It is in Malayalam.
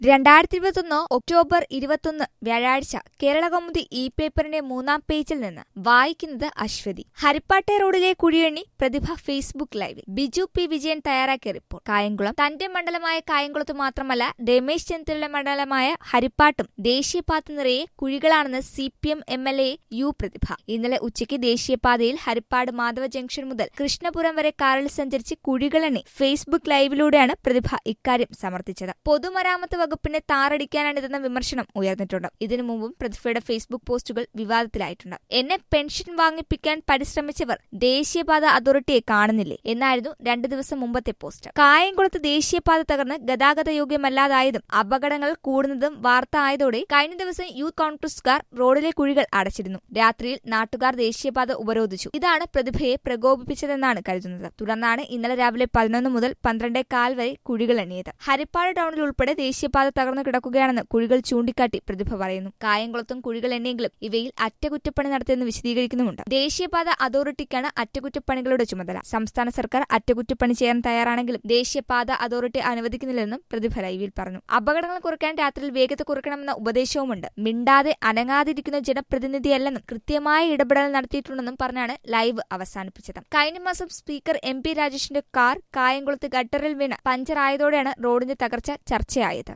രണ്ടായിരത്തി ഇരുപത്തൊന്ന് ഒക്ടോബർ ഇരുപത്തൊന്ന് വ്യാഴാഴ്ച കേരളകൗമുദി ഇ പേപ്പറിന്റെ മൂന്നാം പേജിൽ നിന്ന് വായിക്കുന്നത് അശ്വതി ഹരിപ്പാട്ടെ റോഡിലെ കുഴിയെണ്ണി പ്രതിഭ ഫേസ്ബുക്ക് ലൈവിൽ ബിജു പി വിജയൻ തയ്യാറാക്കിയ റിപ്പോർട്ട് കായംകുളം തന്റെ മണ്ഡലമായ കായംകുളത്ത് മാത്രമല്ല രമേശ് ചെന്നിത്തലയുടെ മണ്ഡലമായ ഹരിപ്പാട്ടും ദേശീയപാത നിറയെ കുഴികളാണെന്ന് C P M M L A U Prathibha ഇന്നലെ ഉച്ചയ്ക്ക് ദേശീയപാതയിൽ ഹരിപ്പാട് മാധവ ജംഗ്ഷൻ മുതൽ കൃഷ്ണപുരം വരെ കാറിൽ സഞ്ചരിച്ച് കുഴികളെണ്ണി ഫേസ്ബുക്ക് ലൈവിലൂടെയാണ് പ്രതിഭ ഇക്കാര്യം സമർത്ഥിച്ചത് പൊതുമരാമത്ത് വകുപ്പിനെ താറടിക്കാനാണിതെന്ന വിമർശനം ഉയർന്നിട്ടുണ്ട് ഇതിനു മുമ്പും പ്രതിഭയുടെ ഫേസ്ബുക്ക് പോസ്റ്റുകൾ വിവാദത്തിലായിട്ടുണ്ട് എന്നെ പെൻഷൻ വാങ്ങിപ്പിക്കാൻ പരിശ്രമിച്ചവർ ദേശീയപാത അതോറിറ്റിയെ കാണുന്നില്ലേ എന്നായിരുന്നു രണ്ടു ദിവസം മുമ്പത്തെ പോസ്റ്റ് കായംകുളത്ത് ദേശീയപാത തകർന്ന് ഗതാഗത യോഗ്യമല്ലാതായതും അപകടങ്ങൾ കൂടുന്നതും വാർത്ത ആയതോടെ കഴിഞ്ഞ ദിവസം യൂത്ത് കോൺഗ്രസുകാർ റോഡിലെ കുഴികൾ അടച്ചിരുന്നു രാത്രിയിൽ നാട്ടുകാർ ദേശീയപാത ഉപരോധിച്ചു ഇതാണ് പ്രതിഭയെ പ്രകോപിപ്പിച്ചതെന്നാണ് കരുതുന്നത് തുടർന്നാണ് ഇന്നലെ രാവിലെ പതിനൊന്ന് മുതൽ പന്ത്രണ്ടേ കാൽ വരെ കുഴികൾ എണ്ണിയത് ഹരിപ്പാട് ടൗണിൽ ഉൾപ്പെടെ ദേശീയപാത തകർന്നു കിടക്കുകയാണെന്ന് കുഴികൾ ചൂണ്ടിക്കാട്ടി പ്രതിഭ പറയുന്നു കായംകുളത്തും കുഴികൾ എണ്ണിയെങ്കിലും ഇവയിൽ അറ്റകുറ്റപ്പണി നടത്തിയെന്ന് വിശദീകരിക്കുന്നുമുണ്ട് ദേശീയപാത അതോറിറ്റിക്കാണ് അറ്റകുറ്റപ്പണികളുടെ ചുമതല സംസ്ഥാന സർക്കാർ അറ്റകുറ്റപ്പണി ചെയ്യാൻ തയ്യാറാണെങ്കിലും ദേശീയപാത അതോറിറ്റി അനുവദിക്കുന്നില്ലെന്നും പ്രതിഭ ലൈവിൽ പറഞ്ഞു അപകടങ്ങൾ കുറയ്ക്കാൻ രാത്രിയിൽ വേഗത കുറയ്ക്കണമെന്ന ഉപദേശവുമുണ്ട് മിണ്ടാതെ അനങ്ങാതിരിക്കുന്ന ജനപ്രതിനിധിയല്ലെന്നും കൃത്യമായ ഇടപെടൽ നടത്തിയിട്ടുണ്ടെന്നും പറഞ്ഞാണ് ലൈവ് അവസാനിപ്പിച്ചത് കഴിഞ്ഞ മാസം സ്പീക്കർ എം പി രാജേഷിന്റെ കാർ കായംകുളത്ത് ഗട്ടറിൽ വീണ് പഞ്ചറായതോടെയാണ് റോഡിന്റെ തകർച്ച ചർച്ചയായത്